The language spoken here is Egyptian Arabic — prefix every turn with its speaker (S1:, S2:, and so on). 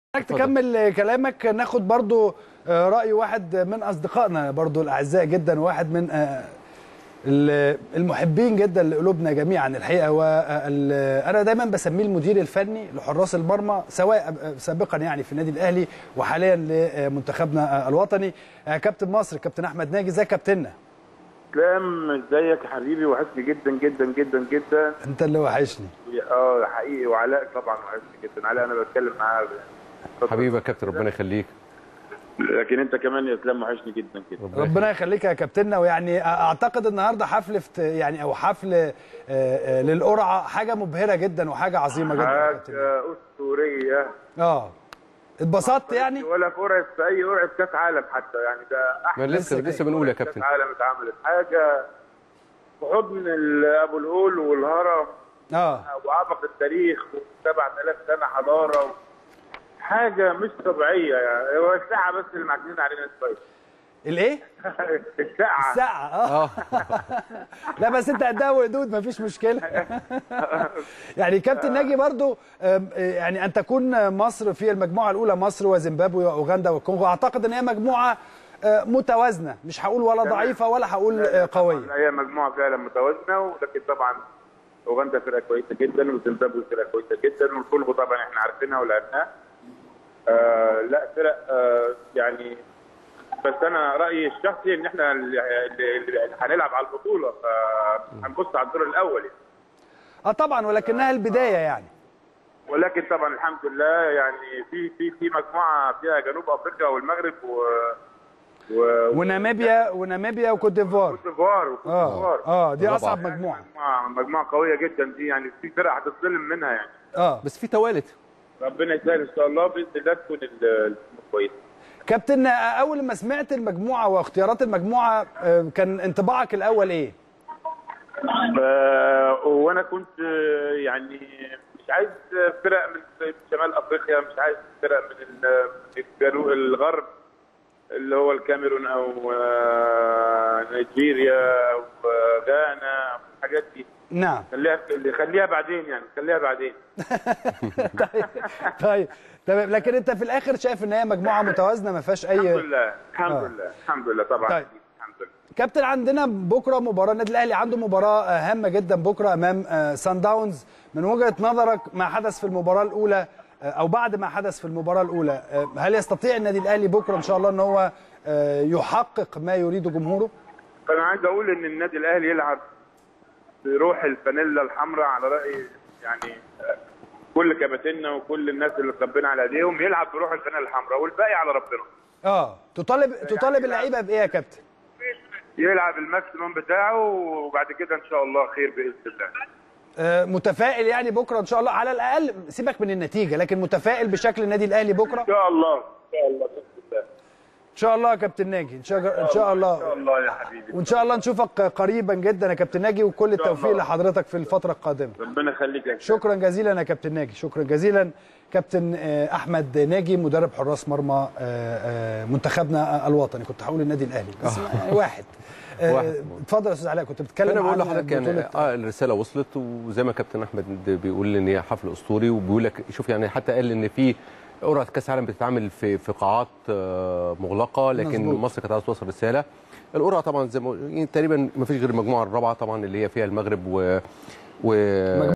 S1: حضرتك تكمل كلامك ناخد برضو آه، رأي واحد من أصدقائنا برضو الأعزاء جدا واحد من آه، ال- المحبين جدا لقلوبنا جميعا الحقيقة وأنا دايما بسميه المدير الفني لحراس المرمى سواء سابقا يعني في النادي الأهلي وحاليا لمنتخبنا آه، الوطني آه، كابتن مصر كابتن أحمد ناجي ازيك يا كابتننا
S2: اسلام ازيك يا حبيبي وحشني جدا جدا جدا جدا
S1: أنت اللي وحشني
S2: اه حقيقي وعلاء طبعا وحشني جدا علاء انا بتكلم معاه
S3: حبيبي يا كابتن ربنا يخليك
S2: لكن انت كمان يا اسلام وحشني جدا جدا
S1: ربنا يخليك يا كابتننا ويعني اعتقد النهارده حفل فت- يعني او حفل آه، آه، للقرعه حاجه مبهره جدا وحاجه عظيمه جدا يا كابتن
S2: حاجه اسطوريه
S1: اه اتبسطت يعني
S2: ولا في قرعه في اي قرعه كاس عالم حتى يعني ده
S3: ما
S2: احسن
S3: لسه لسه بنقول يا
S2: كاس
S3: كابتن
S2: عالم اتعملت حاجه في حضن ال- ابو الهول والهرم
S1: اه
S2: وعمق التاريخ و7000 سنه حضاره و... حاجه مش طبيعيه يعني هو الساعه بس اللي معجنين علينا شويه
S1: الايه
S2: الساعه
S1: الساعه اه
S3: اه
S1: لا بس انت قدها وقدود مفيش مشكله يعني كابتن ناجي برضو آم، آه، يعني ان تكون مصر في المجموعه الاولى مصر وزيمبابوي واوغندا والكونغو اعتقد ان هي مجموعه آه، متوازنه مش هقول ولا ضعيفه ولا هقول آه، قويه
S2: هي مجموعه فعلا متوازنه ولكن طبعا اوغندا فرقه كويسه جدا وزيمبابوي فرقه كويسه جدا والكونغو طبعا احنا عارفينها ولعبناها آه لا فرق آه يعني بس انا رايي الشخصي ان احنا اللي اللي- اللي هنلعب على البطوله فهنبص على الدور الاول يعني.
S1: اه طبعا ولكنها البدايه يعني
S2: ولكن طبعا الحمد لله يعني في في في مجموعه فيها جنوب افريقيا والمغرب و و
S1: وناميبيا وناميبيا وكوت ديفوار
S2: وكوت ديفوار وكوت
S1: اه
S2: ديفوار
S1: اه دي
S3: طبعاً.
S1: اصعب
S2: يعني
S1: مجموعه
S2: مجموعه مجموعه قويه جدا دي يعني في فرق هتظلم منها يعني
S1: اه
S3: بس في توالت
S2: ربنا يسهل ان شاء الله باذن الله تكون ال- الأمور كويسه
S1: كابتن آه، اول ما سمعت المجموعه واختيارات المجموعه آه، كان انطباعك الاول ايه
S2: آه، وانا كنت آه، يعني مش عايز فرق من شمال افريقيا مش عايز فرق من ال- من الجنوب الغرب اللي هو الكاميرون او آه، نيجيريا او آه، غانا أو الحاجات دي
S1: نعم
S2: خليها خليها بعدين يعني خليها بعدين
S1: طيب طيب تمام لكن انت في الاخر شايف ان هي مجموعه متوازنه ما فيهاش
S2: الحمد
S1: اي
S2: لله الحمد
S1: آه.
S2: لله الحمد لله طبعا
S1: طيب.
S2: الحمد لله
S1: كابتن عندنا بكره مباراه النادي الاهلي عنده مباراه آه، هامه جدا بكره امام آه، سان داونز من وجهه نظرك ما حدث في المباراه الاولى آه، او بعد ما حدث في المباراه الاولى آه، هل يستطيع النادي الاهلي بكره ان شاء الله ان هو آه، يحقق ما يريده جمهوره
S2: انا عايز اقول ان النادي الاهلي يلعب بروح الفانيلا الحمراء على راي يعني آه، كل كباتننا وكل الناس اللي اتربينا على ايديهم يلعب بروح الفانيلا الحمراء والباقي على ربنا
S1: اه تطالب تطالب اللعيبه بايه يا كابتن
S2: يلعب الماكسيموم بتاعه وبعد كده ان شاء الله خير باذن الله
S1: آه، متفائل يعني بكره ان شاء الله على الاقل سيبك من النتيجه لكن متفائل بشكل النادي الاهلي بكره
S2: ان شاء الله ان شاء الله باذن الله
S1: ان شاء الله يا كابتن ناجي ان شاء ان شاء
S2: ان شاء
S1: الله
S2: الله يا حبيبي
S1: وان شاء الله نشوفك قريبا جدا يا كابتن ناجي وكل التوفيق
S2: الله.
S1: لحضرتك في الفتره القادمه
S2: ربنا يخليك يا
S1: شكرا جزيلا يا كابتن ناجي شكرا جزيلا كابتن آه، احمد ناجي مدرب حراس مرمى آه، آه، منتخبنا الوطني كنت هقول النادي الاهلي بس يعني واحد آه،
S3: واحد.
S1: اتفضل يا استاذ علاء كنت بتتكلم
S3: انا بقول
S1: عن
S3: لحضرتك يعني
S1: بطولة-
S3: اه الرساله وصلت وزي ما كابتن احمد بيقول ان هي حفل اسطوري وبيقول لك شوف يعني حتى قال ان في قرعه كاس عالم بتتعمل في في قاعات آه، مغلقه لكن
S1: مظبوط.
S3: مصر كانت عايزه توصل رساله القرعه طبعا زي ما يعني تقريبا ما فيش غير المجموعه الرابعه طبعا اللي هي فيها المغرب و و